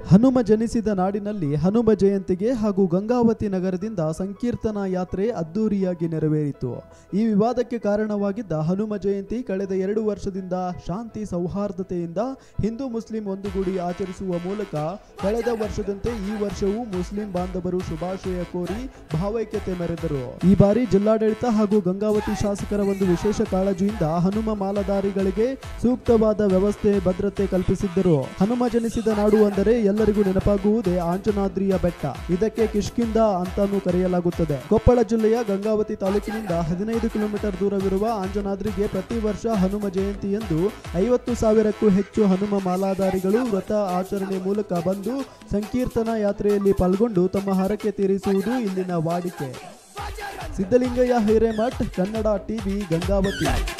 ಹನುಮ ಜನಿಸಿದ ನಾಡಿನಲ್ಲಿ ಹನುಮ ಜಯಂತಿಗೆ ಹಾಗೂ ಗಂಗಾವತಿ ನಗರದಿಂದ ಸಂಕೀರ್ತನ ಯಾತ್ರೆ ಅದ್ದೂರಿಯಾಗಿ ನೆರವೇರಿತು ಈ ವಿವಾದಕ್ಕೆ ಕಾರಣವಾಗಿದ್ದ ಹನುಮ ಜಯಂತಿ ಕಳೆದ ಎರಡು ವರ್ಷದಿಂದ ಶಾಂತಿ ಸೌಹಾರ್ದತೆಯಿಂದ ಹಿಂದೂ ಮುಸ್ಲಿಂ ಒಂದುಗೂಡಿ ಆಚರಿಸುವ ಮೂಲಕ ಕಳೆದ ವರ್ಷದಂತೆ ಈ ವರ್ಷವೂ ಮುಸ್ಲಿಂ ಬಾಂಧವರು ಶುಭಾಶಯ ಕೋರಿ ಭಾವೈಕ್ಯತೆ ಮೆರೆದರು ಈ ಬಾರಿ ಜಿಲ್ಲಾಡಳಿತ ಹಾಗೂ ಗಂಗಾವತಿ ಶಾಸಕರ ಒಂದು ವಿಶೇಷ ಕಾಳಜಿಯಿಂದ ಹನುಮ ಮಾಲಧಾರಿಗಳಿಗೆ ಸೂಕ್ತವಾದ ವ್ಯವಸ್ಥೆ ಭದ್ರತೆ ಕಲ್ಪಿಸಿದ್ದರು ಹನುಮ ಜನಿಸಿದ ನಾಡು ಅಂದರೆ ಎಲ್ಲರಿಗೂ ನೆನಪಾಗುವುದೇ ಆಂಜನಾದ್ರಿಯ ಬೆಟ್ಟ ಇದಕ್ಕೆ ಕಿಷ್ಕಿಂದ ಅಂತಾನೂ ಕರೆಯಲಾಗುತ್ತದೆ ಕೊಪ್ಪಳ ಜಿಲ್ಲೆಯ ಗಂಗಾವತಿ ತಾಲೂಕಿನಿಂದ ಹದಿನೈದು ಕಿಲೋಮೀಟರ್ ದೂರವಿರುವ ಆಂಜನಾದ್ರಿಗೆ ಪ್ರತಿ ವರ್ಷ ಹನುಮ ಜಯಂತಿಯಂದು ಐವತ್ತು ಸಾವಿರಕ್ಕೂ ಹೆಚ್ಚು ಹನುಮ ಮಾಲಾಧಾರಿಗಳು ವ್ರತ ಆಚರಣೆ ಮೂಲಕ ಬಂದು ಸಂಕೀರ್ತನಾ ಯಾತ್ರೆಯಲ್ಲಿ ಪಾಲ್ಗೊಂಡು ತಮ್ಮ ಹರಕೆ ತೀರಿಸುವುದು ಇಲ್ಲಿನ ವಾಡಿಕೆ ಸಿದ್ದಲಿಂಗಯ್ಯ ಹಿರೇಮಠ್ ಕನ್ನಡ ಟಿವಿ ಗಂಗಾವತಿ